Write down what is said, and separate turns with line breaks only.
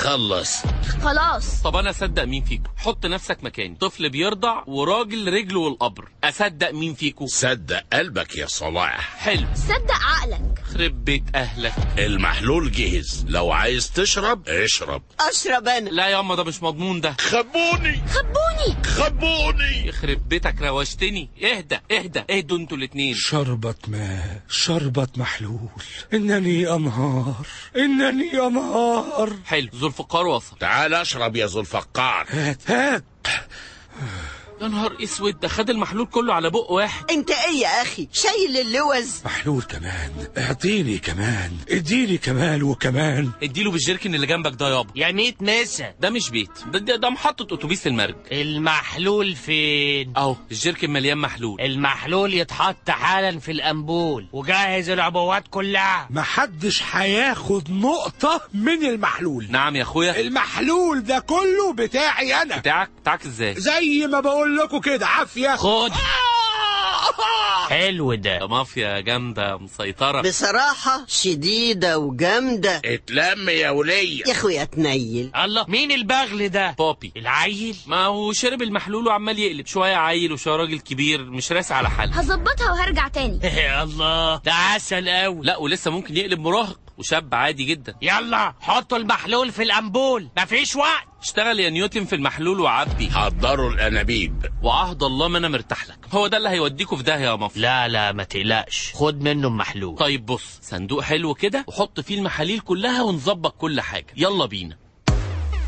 خلص
خلاص
طب انا اصدق مين فيكم حط نفسك مكاني طفل بيرضع وراجل رجله والقبر اصدق مين فيكم
صدق قلبك يا صلاح
حلو
صدق عقلك
خرب بيت اهلك
المحلول جهز لو عايز تشرب اشرب
اشرب انا
لا ياما ده مش مضمون ده
خبوني
خبوني
خبوني
يخرب بيتك روشتني اهدى اهدى اهدوا انتوا الاتنين
شربة ماء شربة محلول إنني أنهار إنني أنهار
حلو ذو الفقار وصل
تعال اشرب يا ذو الفقار
هات هات
يا نهار اسود ده خد المحلول كله على بق واحد
انت ايه يا اخي شايل اللوز
محلول كمان اعطيني كمان اديني كمان وكمان
اديله بالجيركن اللي جنبك ده يابا
يا ميت نسا
ده مش بيت ده, ده, ده محطة اتوبيس المرج
المحلول فين
اهو الجيركن مليان محلول
المحلول يتحط حالا في الانبول وجهز العبوات كلها
محدش هياخد نقطة من المحلول
نعم يا اخويا
المحلول ده كله بتاعي أنا
بتاعك بتاعك ازاي
زي ما بقول لكم كده عافية
خد حلو ده
ده مافيا جامدة مسيطرة
بصراحة شديدة وجامدة
اتلم يا ولية
يا اخويا تنيل
الله مين البغل ده
بابي
العيل
ما هو شرب المحلول وعمال يقلب شوية عيل وشوية راجل كبير مش راسي على حل
هظبطها وهرجع تاني
يا الله ده عسل قوي
لا ولسه ممكن يقلب مراهق وشاب عادي جدا
يلا حطوا المحلول في الانبول مفيش وقت
اشتغل يا نيوتن في المحلول وعبي
حضروا الانابيب
وعهد الله ما انا مرتاح لك هو ده اللي هيوديكوا في داهية يا مافيا
لا لا ما تقلقش خد منه المحلول
طيب بص صندوق حلو كده وحط فيه المحاليل كلها ونظبط كل حاجة يلا بينا